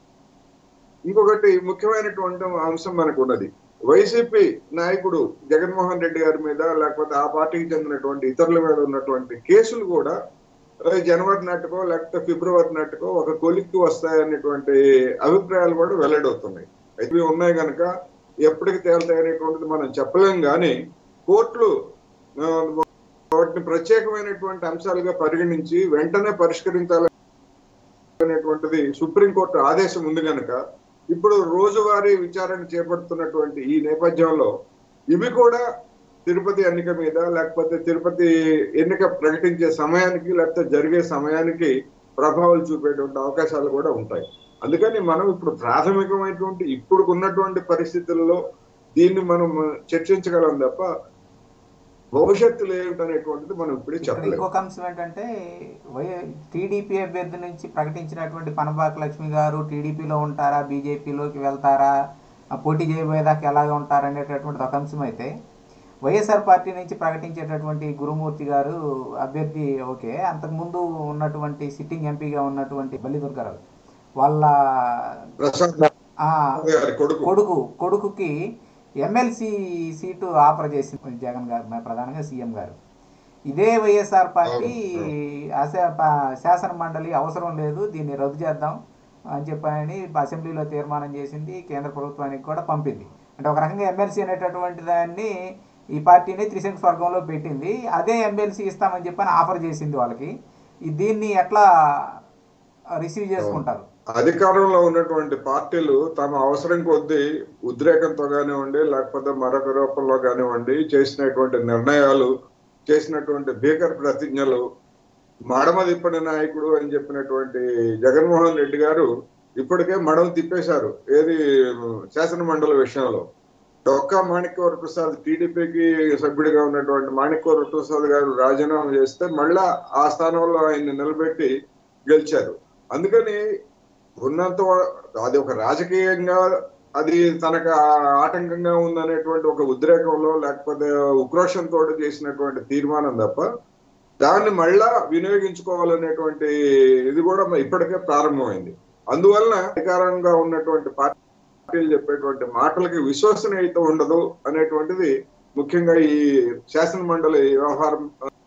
ఇంకొకటి ముఖ్యమైనటువంటి అంశం మనకు ఉన్నది వైసీపీ నాయకుడు జగన్మోహన్ రెడ్డి గారి మీద లేకపోతే ఆ పార్టీకి చెందినటువంటి ఇతరుల మీద ఉన్నటువంటి కేసులు కూడా ఆ, జనవరి నాటికో లేకపోతే ఫిబ్రవరి నాటికో ఒక కొలిక్కి వస్తాయనేటువంటి అభిప్రాయాలు కూడా వెల్లడవుతున్నాయి అయితే ఇవి ఉన్నాయి కనుక ఎప్పటికి తేలుతాయి అనేటువంటిది మనం చెప్పలేం కానీ కోర్టులు ఆ, వాటిని ప్రత్యేకమైనటువంటి అంశాలుగా పరిగణించి వెంటనే పరిష్కరించాలి అనేటువంటిది సుప్రీంకోర్టు ఆదేశం ఉంది కనుక ఇప్పుడు రోజువారీ విచారణ చేపడుతున్నటువంటి ఈ నేపథ్యంలో ఇవి కూడా తిరుపతి ఎన్నిక మీద లేకపోతే తిరుపతి ఎన్నిక ప్రకటించే సమయానికి లేకపోతే జరిగే సమయానికి ప్రభావాలు చూపేటువంటి అవకాశాలు కూడా ఉంటాయి అందుకని మనం ఇప్పుడు ప్రాథమికమైనటువంటి ఇప్పుడు ఉన్నటువంటి పరిస్థితుల్లో దీన్ని మనం చర్చించగలం తప్ప భవిష్యత్తులో ఏమిటనేటువంటిది మనం ఇప్పుడే
ఇక్కడ
చెప్పలేము
ఇంకొక అంశం ఏంటంటే వై టీడీపీ అభ్యర్థి నుంచి ప్రకటించినటువంటి పనబాక లక్ష్మి గారు టీడీపీలో ఉంటారా బీజేపీలోకి వెళ్తారా ఆ పోటీ చేయబోయేదాకా ఎలాగ ఉంటారు అనేటటువంటి ఒక అంశం అయితే వైఎస్ఆర్ పార్టీ నుంచి ప్రకటించేటటువంటి గురుమూర్తి గారు అభ్యర్థి ఓకే అంతకుముందు ఉన్నటువంటి సిట్టింగ్ ఎంపీగా ఉన్నటువంటి బల్లి దుర్గారావు వాళ్ళ
ప్రసాద్
ఆ,
గారి కొడుకు
కొడుకు కొడుకుకి ఎమ్మెల్సీ సీటు ఆఫర్ చేసింది జగన్ గారు మన ప్రధానంగా సీఎం గారు ఇదే వైఎస్ఆర్ పార్టీ అస- ప- శాసన మండలి అవసరం లేదు దీన్ని రద్దు చేద్దాం అని చెప్పని అసెంబ్లీలో తీర్మానం చేసింది కేంద్ర ప్రభుత్వానికి కూడా పంపింది అంటే ఒక రకంగా ఎమ్మెల్సీ అనేటటువంటి దాన్ని ఈ పార్టీని త్రిశంకు స్వర్గంలో పెట్టింది అదే ఎమ్మెల్సీ ఇస్తామని చెప్పని ఆఫర్ చేసింది వాళ్ళకి ఈ దీన్ని ఎట్లా రిసీవ్ చేసుకుంటారు
అధికారంలో ఉన్నటువంటి పార్టీలు తమ అవసరం కొద్దీ ఉద్రేకంతో కానివ్వండి లేకపోతే మరొక రూపంలో కానివ్వండి చేసినటువంటి నిర్ణయాలు చేసినటువంటి భీకర ప్రతిజ్ఞలు మడమ తిప్పని నాయకుడు అని చెప్పినటువంటి జగన్మోహన్ రెడ్డి గారు ఇప్పటికే మడమ తిప్పేశారు ఏది శాసన మండలి విషయంలో డొక్కా మాణిక్యవర ప్రసాద్ టీడీపీకి సభ్యుడిగా ఉన్నటువంటి మాణిక్యవర ప్రసాద్ గారు రాజీనామా చేస్తే మళ్ళా ఆ స్థానంలో ఆయన్ని నిలబెట్టి గెలిచారు అందుకని ఉన్నంత వా- అది ఒక రాజకీయంగా అది తనకు ఆ- ఆటంకంగా ఉందనేటువంటి ఒక ఉద్రేకంలో లేకపోతే ఉక్రోషంతో చేసినటువంటి తీర్మానం తప్ప దాన్ని మళ్ళా వినియోగించుకోవాలనేటువంటి ఇది కూడా మ- ఇప్పటికే ప్రారంభమైంది అందువలన అధికారంగా ఉన్నటువంటి పార్టీలు చెప్పేటువంటి మాటలకి విశ్వసనీయత ఉండదు అనేటువంటిది ముఖ్యంగా ఈ శాసన మండలి వ్యవహారం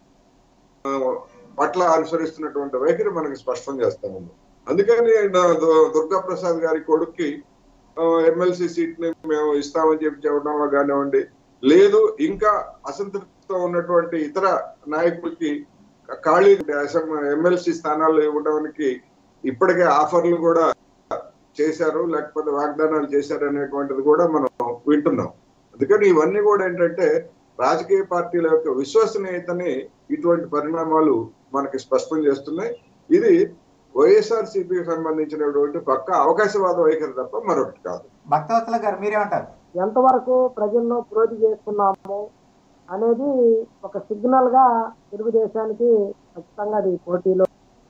ఆ, పట్ల అనుసరిస్తున్నటువంటి వైఖరి మనకి స్పష్టం చేస్తా ఉంది అందుకని నా- దు- దుర్గా ప్రసాద్ గారి కొడుక్కి ఎమ్మెల్సీ సీట్ ని మేము ఇస్తామని చెప్పి చెప్పడంలో కానివ్వండి లేదు ఇంకా అసంతృప్తితో ఉన్నటువంటి ఇతర నాయకులకి ఖాళీ ఎమ్మెల్సీ స్థానాలు ఇవ్వడానికి ఇప్పటికే ఆఫర్లు కూడా చేశారు లేకపోతే వాగ్దానాలు చేశారు అనేటువంటిది కూడా మనం వింటున్నాం అందుకని ఇవన్నీ కూడా ఏంటంటే రాజకీయ పార్టీల యొక్క విశ్వసనీయతని ఇటువంటి పరిణామాలు మనకి స్పష్టం చేస్తున్నాయి ఇది వైఎస్ఆర్ సిపికి సంబంధించినటువంటి పక్క అవకాశవాద వైఖరి తప్ప మరొకటి కాదు
భక్తవత్సల గారు మీరేమంటారు
ఎంతవరకు ప్రజల్లో ప్రోధి చేస్తున్నాము అనేది ఒక సిగ్నల్ గా తెలుగుదేశానికి ఖచ్చితంగా అది పోటీలో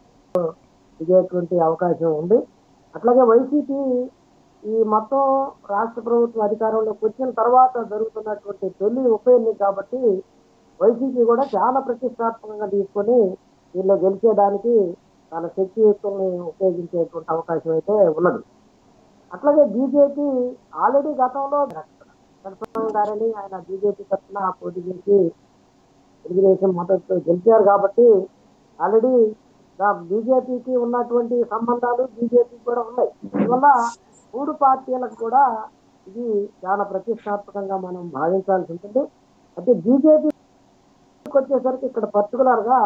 దిగేటువంటి అవకాశం ఉంది అట్లాగే వైసీపీ ఈ మొత్తం రాష్ట్ర ప్రభుత్వం అధికారంలోకి వచ్చిన తర్వాత జరుగుతున్నటువంటి తొలి ఉప ఎన్నిక కాబట్టి వైసీపీ కూడా చాలా ప్రతిష్టాత్మకంగా తీసుకొని వీళ్ళు గెలిచేదానికి తన శక్తియుక్తుల్ని ఉపయోగించేటువంటి అవకాశం అయితే ఉన్నది అట్లాగే బీజేపీ ఆల్రెడీ గతంలో నరసింహన్ గారని ఆయన బీజేపీ తరఫున పోటీ చేసి తెలుగుదేశం మద్దతు గెలిచారు కాబట్టి ఆల్రెడీ బీజేపీకి ఉన్నటువంటి సంబంధాలు బీజేపీకి కూడా ఉన్నాయి అందువల్ల మూడు పార్టీలకు కూడా ఇది చాలా ప్రతిష్టాత్మకంగా మనం భావించాల్సి ఉంటుంది అయితే బీజేపీకి వచ్చేసరికి ఇక్కడ పర్టికులర్ గా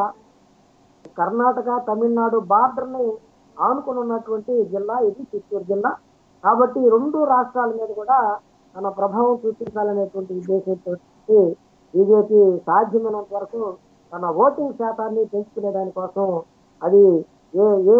కర్ణాటక తమిళనాడు బార్డర్ ని ఆనుకుని ఉన్నటువంటి జిల్లా ఇది చిత్తూరు జిల్లా కాబట్టి ఈ రెండు రాష్ట్రాల మీద కూడా తన ప్రభావం చూపించాలనేటువంటి ఉద్దేశంతో బీజేపీ సాధ్యమైనంత వరకు తన ఓటింగ్ శాతాన్ని పెంచుకునే దానికోసం అది ఏ ఏ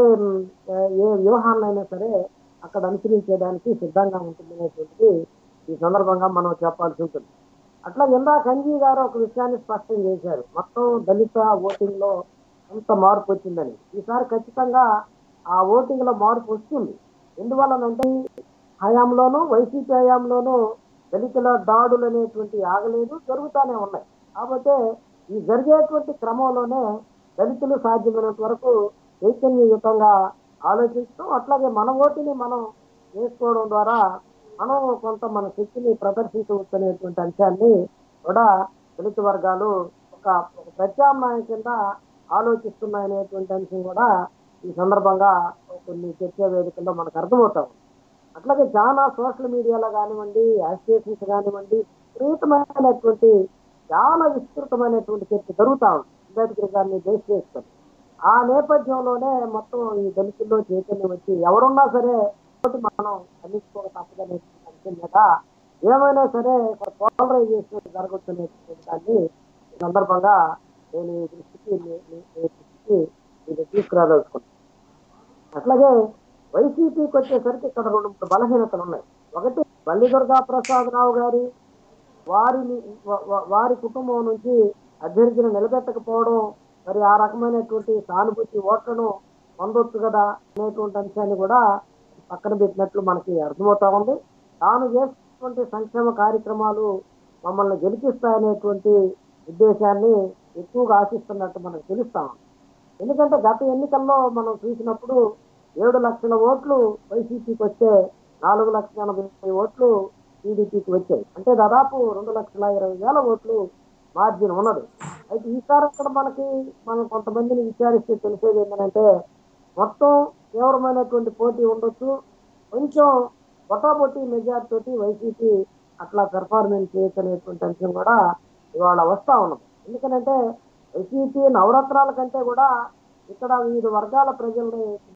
ఏ వ్యూహాన్నైనా సరే అక్కడ అనుసరించేదానికి సిద్ధంగా ఉంటుంది అనేటువంటిది ఈ సందర్భంగా మనం చెప్పాల్సి ఉంటుంది అట్లా ఇందా సంజీవ్ గారు ఒక విషయాన్ని స్పష్టం చేశారు మొత్తం దళిత ఓటింగ్ లో ఎంత మార్పు వచ్చిందని ఈసారి ఖచ్చితంగా ఆ ఓటింగ్ లో మార్పు వస్తుంది ఎందువల్లనంటే హయాంలోనూ వైసీపీ హయాంలోనూ దళితుల దాడులు అనేటువంటి ఆగలేదు జరుగుతూనే ఉన్నాయి కాబట్టి ఈ జరిగేటువంటి క్రమంలోనే దళితులు సాధ్యమైనంత వరకు చైతన్యయుతంగా ఆలోచిస్తూ అట్లాగే మన ఓటుని మనం వేసుకోవడం ద్వారా మనం కొంత మన శక్తిని ప్రదర్శించవచ్చు అనేటువంటి అంశాన్ని కూడా దళిత వర్గాలు ఒక ఒక ప్రత్యామ్నాయం కింద ఆలోచిస్తున్నాయనేటువంటి అంశం కూడా ఈ సందర్భంగా కొన్ని చర్చా వేదికల్లో మనకు అర్థమవుతాం అట్లాగే చాలా సోషల్ మీడియాలో కానివ్వండి అసోసియేషన్స్ కానివ్వండి విపరీతమైనటువంటి చాలా విస్తృతమైనటువంటి చర్చ జరుగుతా ఉంది అంబేద్కర్ గారిని బేస్ చేసుకొని ఆ నేపథ్యంలోనే మొత్తం ఈ దళితుల్లో చైతన్యం వచ్చి ఎవరున్నా సరే ఒకటి మనం ఖండించుకోక తప్పదనేటువంటి అంశం మీద ఏమైనా సరే పోలరైజేషన్ జరగచ్చు అనేటువంటి దాన్ని ఈ సందర్భంగా నేను ఈ దృష్టికి మీ- మీ- మీ దృష్టికి ఇది తీసుకురాదలుచుకున్నాను అట్లాగే వైసీపీకి వచ్చేసరికి ఇక్కడ రెండు మూడు బలహీనతలు ఉన్నాయి ఒకటి బల్లి దుర్గా ప్రసాద్ రావు గారి వారిని వా- వా- వారి కుటుంబం నుంచి అభ్యర్థిని నిలబెట్టకపోవడం మరి ఆ రకమైనటువంటి సానుభూతి ఓట్లను పొందొచ్చు కదా అనేటువంటి అంశాన్ని కూడా పక్కన పెట్టినట్లు మనకి అర్థమవుతా ఉంది తాను చేసినటువంటి సంక్షేమ కార్యక్రమాలు మమ్మల్ని గెలిపిస్తాయనేటువంటి ఉద్దేశాన్ని ఎక్కువగా ఆశిస్తున్నట్టు మనకు తెలుస్తా ఉంది ఎందుకంటే గత ఎన్నికల్లో మనం చూసినప్పుడు ఏడు లక్షల ఓట్లు వైసీపీకి వస్తే నాలుగు లక్షల ఎనభై ఓట్లు టీడీపీకి వచ్చాయి అంటే దాదాపు రెండు లక్షల ఇరవై వేల ఓట్లు మార్జిన్ ఉన్నది అయితే ఈసారి అక్కడ మనకి మనం కొంతమందిని విచారిస్తే తెలిసేది ఏంటంటే మొత్తం తీవ్రమైనటువంటి పోటీ ఉండొచ్చు కొంచెం పొటాపొట్టి మెజార్టీ తోటి వైసీపీ అట్లా పెర్ఫార్మెన్స్ చేయొచ్చు అనేటువంటి అంశం కూడా ఇవాళ వస్తా ఉన్నది ఎందుకంటే వైసీపీ నవరత్నాల కంటే కూడా ఇక్కడ వివిధ వర్గాల ప్రజల్ని